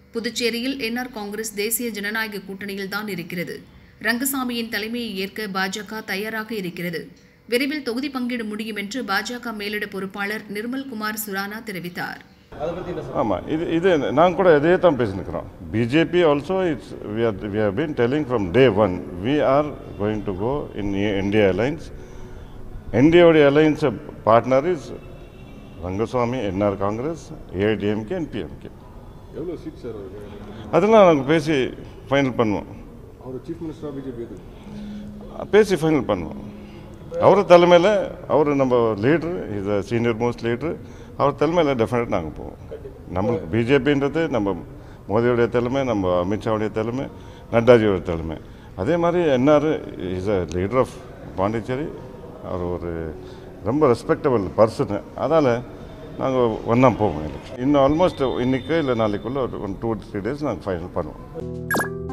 புதுச்சேரியில் என்ஆர் காங்கிரஸ் தேசிய ஜனநாயக கூட்டணியில் தான் இருக்கிறது ரங்கசாமியின் தலைமையை ஏற்க பாஜக தயாராக இருக்கிறது விரைவில் தொகுதி பங்கீடு முடியும் என்று பாஜக மேலிட பொறுப்பாளர் நிர்மல்குமார் சுரானா தெரிவித்தார் அதை பற்றி என்ன ஆமாம் இது இது நாங்கள் கூட இதே தான் பேசினுக்கிறோம் BJP also it's we are we have been telling from day one we are going to go in India alliance இந்தியாவுடைய alliance partner is Rangasamy NR Congress ADMK and PMK எவ்வளோ சீட் சார் அவருக்கு அதெல்லாம் நாங்கள் பேசி ஃபைனல் பண்ணுவோம் அவர் சீஃப் மினிஸ்டராக BJP எது பேசி ஃபைனல் பண்ணுவோம் அவர் தலைமையில் அவர் நம்ம leader is a senior most leader அவர் தலைமையில் டெஃபினட் நாங்கள் போவோம் நம்மளுக்கு பிஜேபின்றது நம்ம மோடியோடைய தலைமை நம்ம அமித்ஷாவுடைய தலைமை நட்டாஜியோட தலைமை அதே மாதிரி NR is a leader of Pondicherry அவர் ஒரு ரொம்ப ரெஸ்பெக்டபிள் பர்சனு அதனால் நாங்கள் ஒன்றா போவோம் எலெக்ஷன் இன்னும் ஆல்மோஸ்ட் இன்றைக்கி இல்லை நாளைக்குள்ளே ஒரு ஒன் டூ த்ரீ டேஸ் நாங்கள் ஃபைனல் பண்ணுவோம்